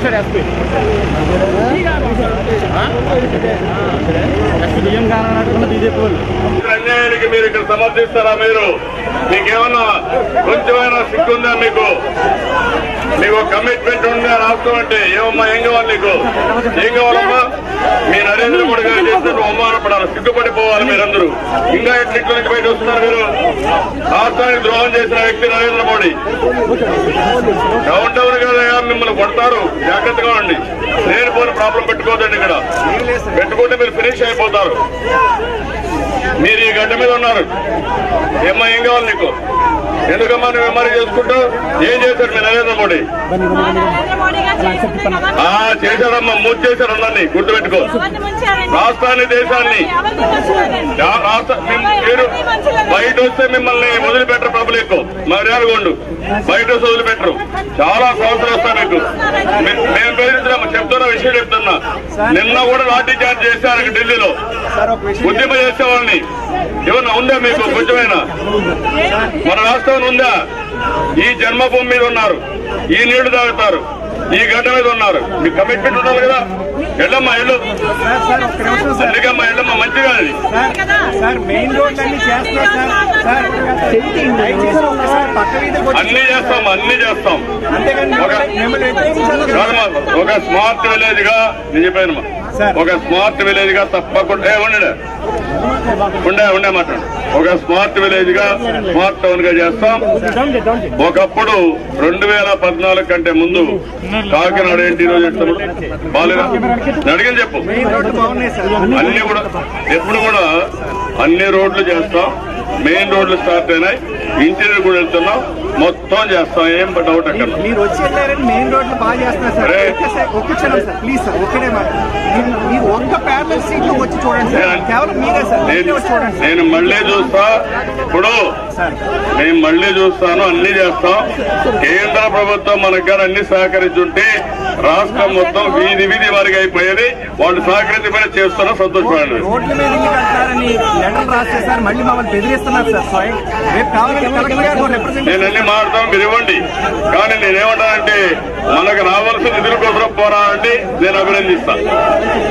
Sir SP SP బియ్యం కానట్టుకున్న BJP వాళ్ళు అన్యాయానికి మీరు ఇక్కడ సమర్థిస్తారా మీరు మీకేమన్నా కొంచెమైనా సిగ్గుందా మీకు మీకు కమిట్మెంట్ ఉందా రాష్ట్రం అంటే ఏమమ్మా ఏం కావాలి నీకు ఏం కావాలమ్మా మీ నరేంద్ర మోడీ గారు చేసినట్టు అవమానపడాలి సిగ్గుపడిపోవాలి మీరందరూ ఇంకా ఎట్లా ఇట్ల నుంచి బయట వస్తున్నారు మీరు రాష్ట్రానికి ద్రోహం చేసిన వ్యక్తి నరేంద్ర మోడీ డౌన్ టౌన్ కదా మిమ్మల్ని కొడతారు జాగ్రత్తగా ఉండి నేను పోని ప్రాబ్లం పెట్టుకోవద్దండి ఇక్కడ పెట్టుకుంటే మీరు ఫినిష్ అయిపోతారు మీరు ఈ గడ్డ మీద ఉన్నారు ఏమ్మా ఏం కావాలి నీకు ఎందుకమ్మా నువ్వు ఎంఆర్ఐ చేసుకుంటూ ఏం చేశారు మీ నరేంద్ర మోడీ నరేంద్ర మోడీ గారు చేసింది కదా ఆ చేశాడమ్మా మూడు చేశాడు అందరినీ గుర్తుపెట్టుకో ఎవరిని ముంచారండి? రాష్ట్రాన్ని దేశాన్ని ఎవరిని ముంచలేదండి? యా- రాష్ట్ర మిమ్- మీరు ఎవరిని ముంచలేదండి? బయట వస్తే మిమ్మల్ని వదిలిపెట్టరు పబ్లిక్ మర్యాదగొండు బయట వస్తే వదిలిపెట్టరు చాలా సమస్యలు వస్తాయి మీకు మీ- మేము బెదిరిస్తున్నాము చెప్తున్న విషయం చెప్తున్నా నిన్న కూడా లాఠీ చార్జ్ చేశారు అక్కడ ఢిల్లీలో ఉద్యమ చేసే వాళ్ళని ఏమన్నా ఉందా మీకు కొంచెమైనా మన రాష్ట్రం ఉందా ఈ జన్మభూమి మీద ఉన్నారు ఈ నీళ్లు తాగుతారు ఈ గడ్డ మీద ఉన్నారు మీకు కమిట్మెంట్ ఉండాలి కదా ఎల్లమ్మా ఎల్లు సార్ సార్ ఒక్క నిమిషం సార్ అందుకమ్మా ఎల్లమ్మా మంచిగా అది సార్ సార్ మెయిన్ రోడ్ అన్ని చేస్తున్నారు సార్ సార్ దయచేసి ఒక్కసారి పక్క వీధికి వచ్చి అన్ని చేస్తాం అన్ని చేస్తాం అంతేగాని ఒక- మిమ్మల్ని వ్యతిరేకించాలి కదా. కాదమ్మా, ఒక స్మార్ట్ విలేజ్ గా నేను చెప్పాను సార్. ఒక స్మార్ట్ విలేజ్ గా తప్పకుండా ఏ, ఉండే ఉండే ఉండే మాట్లాడు ఒక స్మార్ట్ విలేజ్ గా స్మార్ట్ టౌన్ గా చేస్తాం ఒకప్పుడు రెండు వేల పద్నాలుగు కంటే ముందు కాకినాడ ఏంటి ఈ రోజు ఎట్లున్నాడు? బాలేదా నేను అడిగిన చెప్పు మెయిన్ రోడ్డు బాగున్నాయి సార్ అన్ని కూడా ఎప్పుడు కూడా అన్ని రోడ్లు చేస్తాం మెయిన్ రోడ్లు స్టార్ట్ అయినాయి ఇంటీరియర్ కూడా వెళ్తున్నాం మొత్తం చేస్తాం ఏం డౌట్ అక్కడ మీరు వచ్చి వెళ్ళారని మెయిన్ రోడ్లు బాగా చేస్తున్నారు సార్ అరే. ఒక్కసారి ఒక్క క్షణం సార్ ప్లీజ్ సార్ ఒక్కడే మాట మీరు- మీరు ఒక్క ప్యారల్ సీట్ లో వచ్చి చూడండి సార్ నేను- కేవలం మీరే సార్ మీరే నేను వచ్చి చూడండి సార్ నేను మళ్ళీ చూస్తా ఇప్పుడు సార్ నేను మళ్ళీ చూస్తాను అన్ని చేస్తాం కేంద్ర ప్రభుత్వం మనకు గాని అన్ని సహకరించుంటే రాష్ట్రం మొత్తం వీధి వీధి వారికి అయిపోయేది వాళ్ళు సహకరించబడి చేస్తున్నా సంతోషపడండి రోడ్ల మీద ఇల్లు కట్టారని లెటర్ రాస్తే సార్ మళ్ళీ మమ్మల్ని బెదిరిస్తున్నారు సార్ స్వయం రేపు కావాలంటే కలెక్టర్ గారు రిప్రజెంట్ నేను అన్ని మాట్లాడతాం మీరు ఇవ్వండి కానీ నేనేమంటానంటే మనకు రావాల్సిన నిధుల కోసం పోరాడండి నేను అభినందిస్తాను